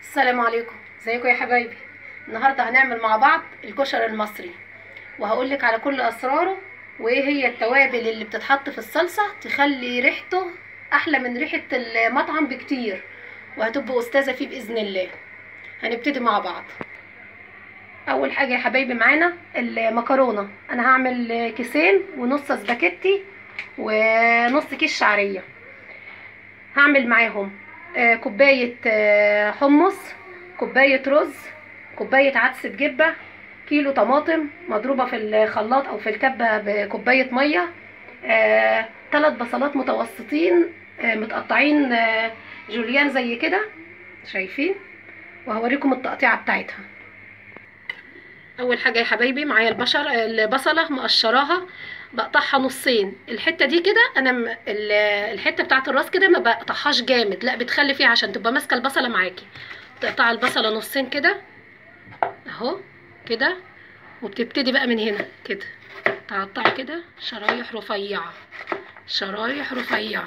السلام عليكم ازيكم يا حبايبي النهارده هنعمل مع بعض الكشري المصري وهقول لك على كل اسراره وايه هي التوابل اللي بتتحط في الصلصه تخلي ريحته احلى من ريحه المطعم بكتير وهتبقوا استاذه فيه باذن الله هنبتدي مع بعض اول حاجه يا حبايبي معانا المكرونه انا هعمل كيسين ونص سباكيتي ونص كيس شعريه هعمل معاهم آه، كوباية آه، حمص كوباية رز كوباية عدس بجبة كيلو طماطم مضروبة في الخلاط أو في الكبة بكوباية مية آه، تلات بصلات متوسطين آه، متقطعين آه، جوليان زي كده شايفين وهوريكم التقطيعة بتاعتها اول حاجه يا حبايبي معايا البشر البصله مقشراها بقطعها نصين الحته دي كده انا م... ال- الحته بتاعه الراس كده ما بقطعهاش جامد لا بتخلي فيها عشان تبقى ماسكه البصله معاكي تقطع البصله نصين كده اهو كده وبتبتدي بقى من هنا كده تقطعي كده شرايح رفيعه شرايح رفيعه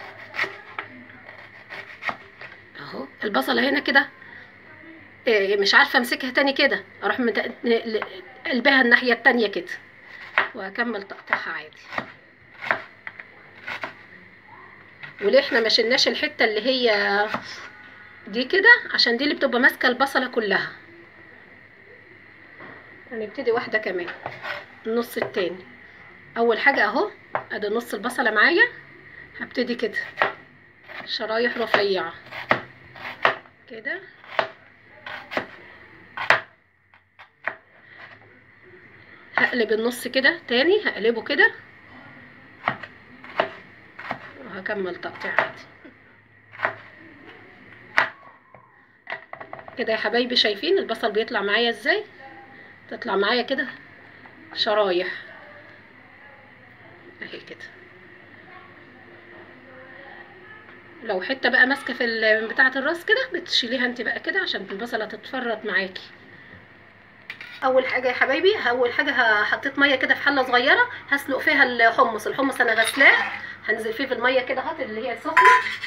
اهو البصله هنا كده إيه، مش عارفه امسكها تاني كده اروح مت- ن- قلبها الناحيه التانية كده واكمل تقطيعها عادي وليه احنا ما شلناش الحته اللي هي دي كده عشان دي اللي بتبقى ماسكه البصله كلها هنبتدي واحده كمان النص التاني اول حاجه اهو ادي نص البصله معايا هبتدي كده شرايح رفيعه كده هقلب النص كده تاني هقلبه كده وهكمل تقطيع عادي كده يا حبايبي شايفين البصل بيطلع معايا ازاي تطلع معايا كده شرايح اهي كده لو حته بقى ماسكه في ال- بتاعه الراس كده بتشيليها انت بقى كده عشان البصله تتفرط معاكي اول حاجه يا حبايبي اول حاجه ه- حطيت ميه كده في حله صغيره هسلق فيها الحمص الحمص انا غسلاه هنزل فيه في الميه كده هات اللي هي سخنه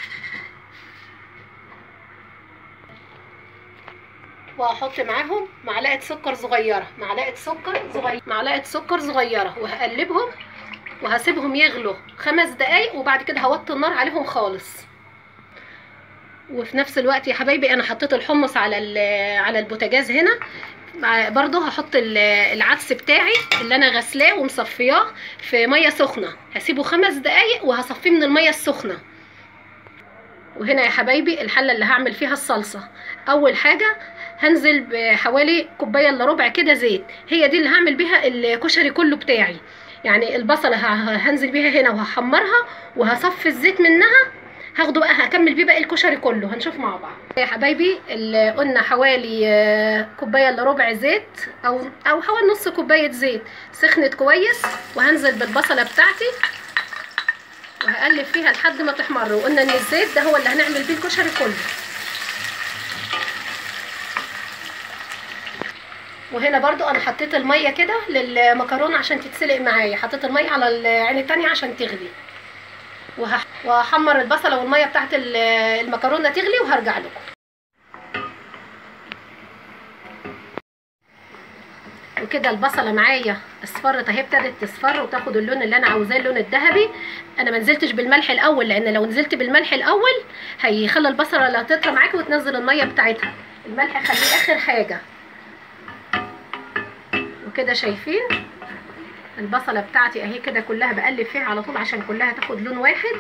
وهحط معاهم معلقه سكر صغيره معلقه سكر صغيره معلقه سكر صغيره وهقلبهم وهسيبهم يغلوا خمس دقايق وبعد كده هوطي النار عليهم خالص وفي نفس الوقت يا حبايبي انا حطيت الحمص على ال- على البوتاجاز هنا مع- برضه هحط ال- العدس بتاعي اللي انا غسلاه ومصفياه في ميه سخنه هسيبه خمس دقايق وهصفيه من الميه السخنه وهنا يا حبايبي الحله اللي هعمل فيها الصلصه اول حاجه هنزل بحوالي كوبايه الا ربع كده زيت هي دي اللي هعمل بيها الكشري كله بتاعي يعني البصله ه- هنزل بيها هنا وهحمرها وهصفي الزيت منها هاخده بقى هكمل بيه باقي الكشري كله هنشوف مع بعض يا حبايبي اللي قلنا حوالي آه، كوبايه الا ربع زيت او او حوالي نص كوبايه زيت سخنت كويس وهنزل بالبصله بتاعتي وهقلب فيها لحد ما تحمر وقلنا ان الزيت ده هو اللي هنعمل بيه الكشري كله وهنا برضو انا حطيت الميه كده للمكرونه عشان تتسلق معايا حطيت الميه على العين التانية عشان تغلي وهح- وهحمر البصله والميه بتاعت ال- المكرونه تغلي وهرجع لكم وكده البصله معايا اصفرت اهي ابتدت تصفر وتاخد اللون اللي انا عاوزاه اللون الذهبي انا ما نزلتش بالملح الاول لان لو نزلت بالملح الاول هيخلي البصله لا تطرى معاكي وتنزل الميه بتاعتها الملح خليه اخر حاجه وكده شايفين البصله بتاعتي اهي كده كلها بقلب فيها على طول عشان كلها تاخد لون واحد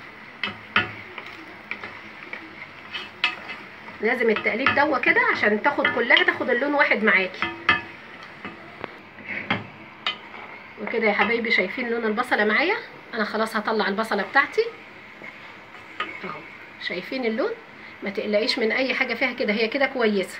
لازم التقليب دوا كده عشان تاخد كلها تاخد اللون واحد معاكي وكده يا حبايبي شايفين لون البصله معايا انا خلاص هطلع البصله بتاعتي اهو شايفين اللون ما تقلقيش من اي حاجه فيها كده هي كده كويسه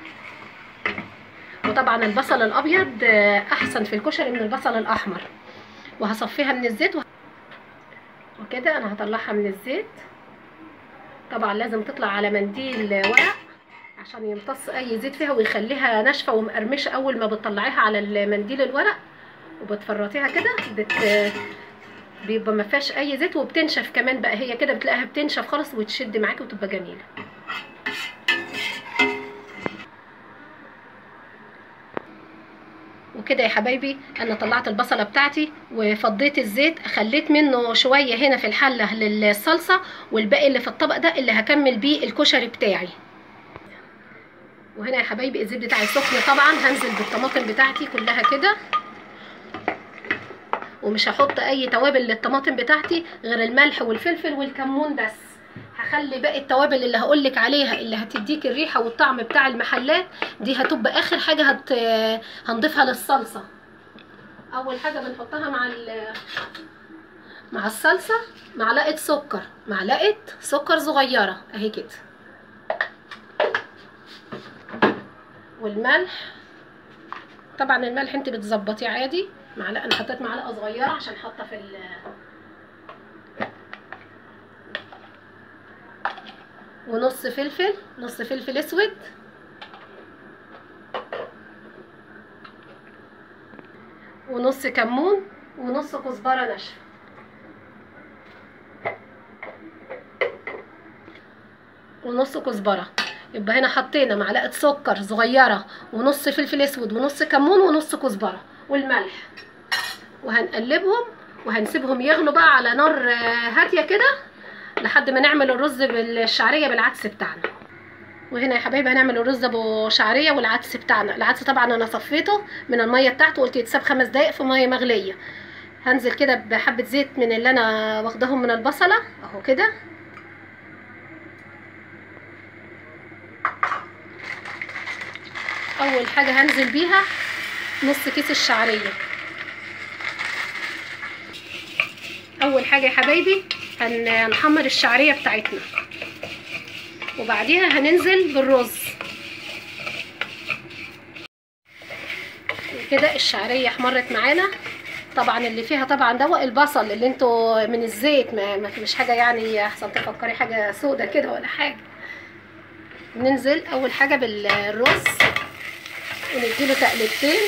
وطبعا البصل الابيض آه، احسن في الكشري من البصل الاحمر وهصفيها من الزيت وه... وكده انا هطلعها من الزيت طبعا لازم تطلع على منديل ورق عشان يمتص اي زيت فيها ويخليها ناشفه ومقرمشه اول ما بتطلعيها على المنديل الورق وبتفرطيها كده بت... بيبقى ما فيهاش اي زيت وبتنشف كمان بقى هي كده بتلاقيها بتنشف خالص وتشد معاكي وتبقى جميله وكده يا حبايبي انا طلعت البصله بتاعتي وفضيت الزيت خليت منه شويه هنا في الحله للصلصه والباقي اللي في الطبق ده اللي هكمل بيه الكشري بتاعي وهنا يا حبايبي الزيت بتاعي سخن طبعا هنزل بالطماطم بتاعتي كلها كده ومش هحط اي توابل للطماطم بتاعتي غير الملح والفلفل والكمون بس هخلي باقي التوابل اللي هقولك عليها اللي هتديك الريحه والطعم بتاع المحلات دي هتبقى اخر حاجه هت... هنضيفها للصلصه اول حاجه بنحطها مع ال... مع الصلصه معلقه سكر معلقه سكر صغيره اهي كده والملح طبعا الملح انت بتظبطيه عادي معلقه انا حطيت معلقه صغيره عشان حاطه في ال ونص فلفل نص فلفل اسود ونص كمون ونص كزبره ناشفه ونص كزبره يبقى هنا حطينا معلقه سكر صغيره ونص فلفل اسود ونص كمون ونص كزبره والملح وهنقلبهم وهنسيبهم يغلوا بقى على نار هاديه كده لحد ما نعمل الرز بالشعريه بالعدس بتاعنا وهنا يا حبايبي هنعمل الرز ابو شعريه والعدس بتاعنا العدس طبعا انا صفيته من الميه بتاعته قلت يتساب خمس دقايق في ميه مغليه هنزل كده بحبه زيت من اللي انا واخداهم من البصله اهو كده اول حاجه هنزل بيها نص كيس الشعريه اول حاجه يا حبايبي هنحمر الشعريه بتاعتنا وبعديها هننزل بالرز كده الشعريه احمرت معانا طبعا اللي فيها طبعا ده البصل اللي انتوا من الزيت ما, ما مش حاجه يعني احسن تفكري حاجه سودة كده ولا حاجه ننزل اول حاجه بالرز ونديله تقلبتين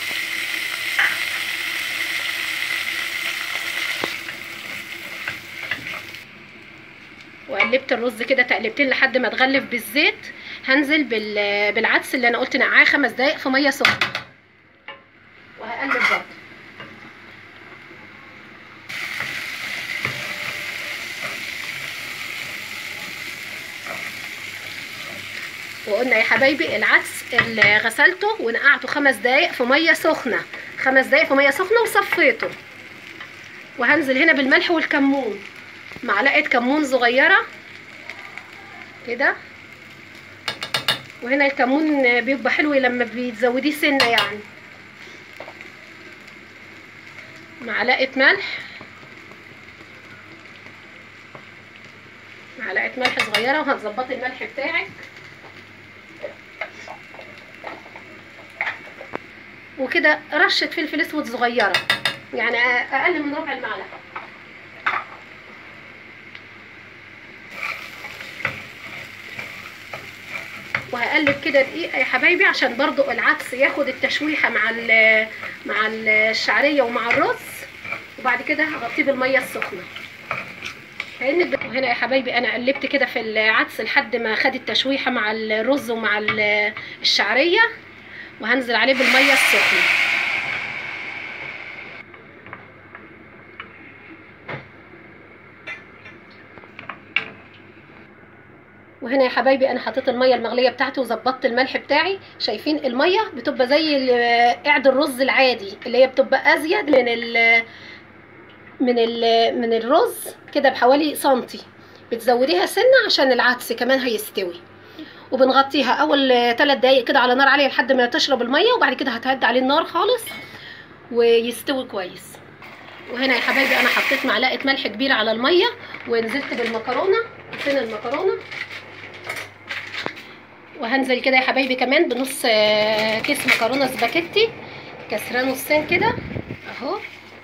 وقلبت الرز كده تقلبتين لحد ما اتغلف بالزيت هنزل بالعدس اللي انا قلت نقعاه خمس دقايق في ميه سخنه وهقلب برضه وقلنا يا حبايبي العدس اللي غسلته ونقعته خمس دقايق في ميه سخنه خمس دقايق في ميه سخنه وصفيته وهنزل هنا بالملح والكمون معلقه كمون صغيره كده وهنا الكمون بيبقى حلو لما بتزوديه سنه يعني معلقه ملح معلقه ملح صغيره وهتظبطي الملح بتاعك وكده رشه فلفل اسود صغيره يعني اقل من ربع المعلقه وهقلب كده دقيقه يا حبايبي عشان برضو العدس ياخد التشويحه مع مع الشعريه ومع الرز وبعد كده هغطيه بالميه السخنه كأن هنا يا حبايبي انا قلبت كده في العدس لحد ما خد التشويحه مع الرز ومع الشعريه وهنزل عليه بالميه السخنه وهنا يا حبايبي انا حطيت الميه المغليه بتاعتي وظبطت الملح بتاعي شايفين الميه بتبقى زي قعد الرز العادي اللي هي بتبقى ازيد من ال من ال من الرز كده بحوالي سنتي بتزوديها سنه عشان العدس كمان هيستوي وبنغطيها اول ثلاث دقايق كده على نار عاليه لحد ما تشرب الميه وبعد كده هتهدي عليه النار خالص ويستوي كويس وهنا يا حبايبي انا حطيت معلقه ملح كبيره على الميه ونزلت بالمكرونه فين المكرونه وهنزل كده يا حبايبي كمان بنص كيس مكرونه سباكيتي كسراه نصين كده اهو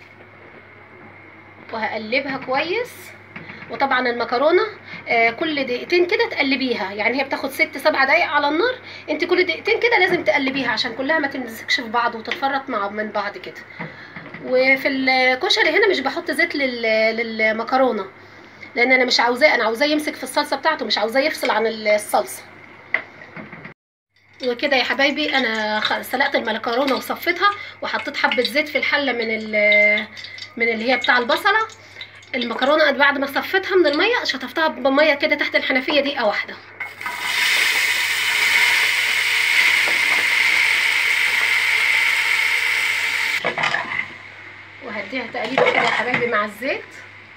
وهقلبها كويس وطبعا المكرونه آه كل دقيقتين كده تقلبيها يعني هي بتاخد ست سبع دقايق على النار انت كل دقيقتين كده لازم تقلبيها عشان كلها ما تمسكش في بعض وتتفرط مع من بعض كده وفي الكشري هنا مش بحط زيت للمكرونه لان انا مش عاوزاه انا عاوزاه يمسك في الصلصه بتاعته مش عاوزاه يفصل عن الصلصه وكده يا حبايبي انا خ- سلقت المكرونه وصفيتها وحطيت حبه زيت في الحله من ال- من اللي هي بتاع البصله المكرونه بعد ما صفيتها من الميه شطفتها بميه كده تحت الحنفيه دقيقه واحده وهديها تقليبه كده يا حبايبي مع الزيت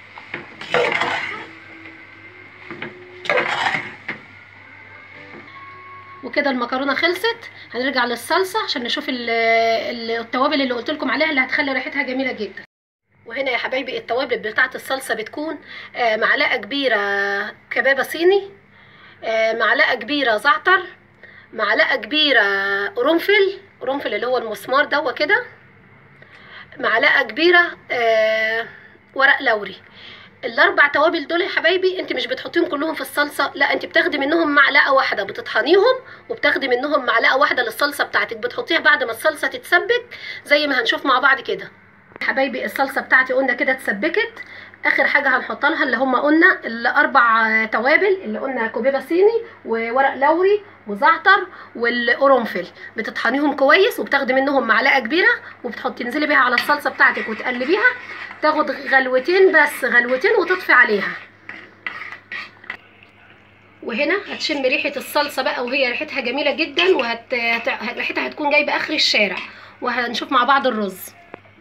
وكده المكرونه خلصت هنرجع للصلصه عشان نشوف ال- ال- التوابل اللي قلت لكم عليها اللي هتخلي ريحتها جميله جدا وهنا يا حبايبي التوابل بتاعه الصلصه بتكون آه، معلقه كبيره كبابه صيني آه، معلقه كبيره زعتر معلقه كبيره قرنفل قرنفل اللي هو المسمار دوا كده معلقه كبيره آه، ورق لوري الاربع توابل دول يا حبايبي انت مش بتحطيهم كلهم في الصلصه لا انت بتاخدي منهم معلقه واحده بتطحنيهم وبتاخدي منهم معلقه واحده للصلصه بتاعتك بتحطيها بعد ما الصلصه تتسبك زي ما هنشوف مع بعض كده حبايبي الصلصه بتاعتي قلنا كده اتسبكت اخر حاجه هنحط لها اللي هم قلنا الاربع توابل اللي قلنا كوبيبه صيني وورق لوري وزعتر والقرنفل بتطحنيهم كويس وبتاخدي منهم معلقه كبيره وبتحطي تنزلي بيها على الصلصه بتاعتك وتقلبيها تاخد غلوتين بس غلوتين وتطفي عليها وهنا هتشم ريحه الصلصه بقى وهي ريحتها جميله جدا وهت هت- ريحتها هتكون جايبه اخر الشارع وهنشوف مع بعض الرز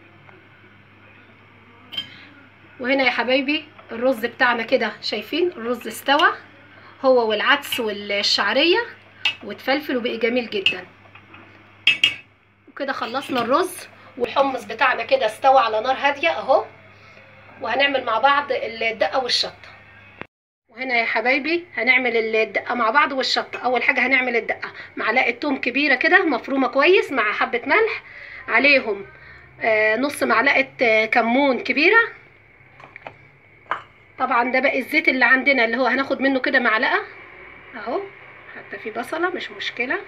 وهنا يا حبايبي الرز بتاعنا كده شايفين الرز استوى هو والعدس والشعريه واتفلفل وبقي جميل جدا وكده خلصنا الرز والحمص بتاعنا كده استوى على نار هاديه اهو وهنعمل مع بعض الدقه والشطه وهنا يا حبايبي هنعمل الدقه مع بعض والشطه اول حاجه هنعمل الدقه معلقه توم كبيره كده مفرومه كويس مع حبه ملح عليهم آه، نص معلقه آه، كمون كبيره طبعا ده باقي الزيت اللي عندنا اللي هو هناخد منه كده معلقه اهو حتى في بصله مش مشكله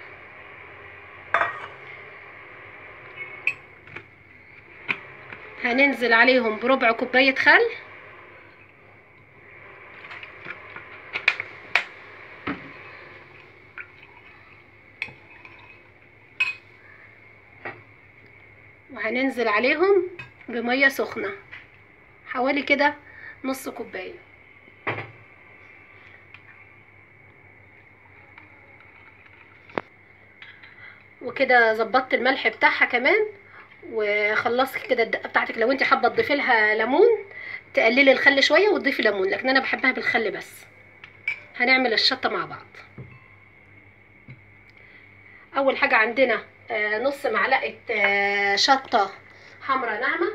هننزل عليهم بربع كوبايه خل وهننزل عليهم بميه سخنه حوالي كده نص كوبايه وكده ظبطت الملح بتاعها كمان وخلصت كده الدقه بتاعتك لو انت حابه تضيفي لها ليمون تقللي الخل شويه وتضيفي ليمون لكن انا بحبها بالخل بس هنعمل الشطه مع بعض اول حاجه عندنا آه، نص معلقه آه، شطه حمراء ناعمه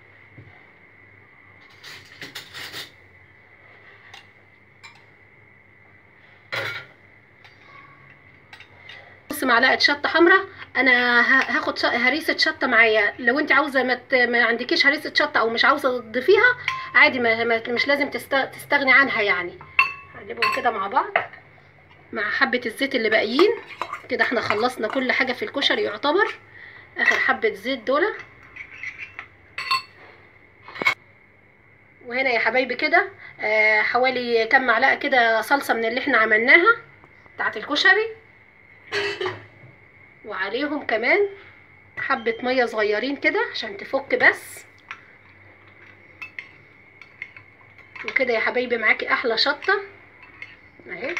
نص معلقه شطه حمراء انا ه- هاخد ش- هريسه شطه معايا لو انت عاوزه ما, ت... ما عندكيش هريسه شطه او مش عاوزه تضيفيها عادي ما... ما... مش لازم تست... تستغني عنها يعني هنقلبهم كده مع بعض مع حبه الزيت اللي باقيين كده احنا خلصنا كل حاجه في الكشري يعتبر اخر حبه زيت دول وهنا يا حبايبي كده آه، حوالي كام معلقه كده صلصه من اللي احنا عملناها بتاعه الكشري وعليهم كمان حبة مية صغيرين كده عشان تفك بس وكده يا حبايبي معاكي احلى شطة اهي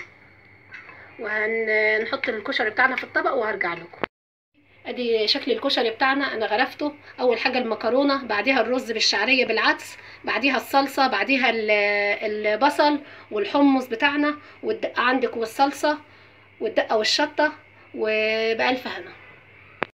وهنحط الكشري بتاعنا في الطبق وهرجع لكم ادي شكل الكشري بتاعنا انا غرفته اول حاجه المكرونه بعديها الرز بالشعريه بالعدس بعديها الصلصه بعديها ال- البصل والحمص بتاعنا والدقه عندك والصلصه والدقه والشطه وبألف هنا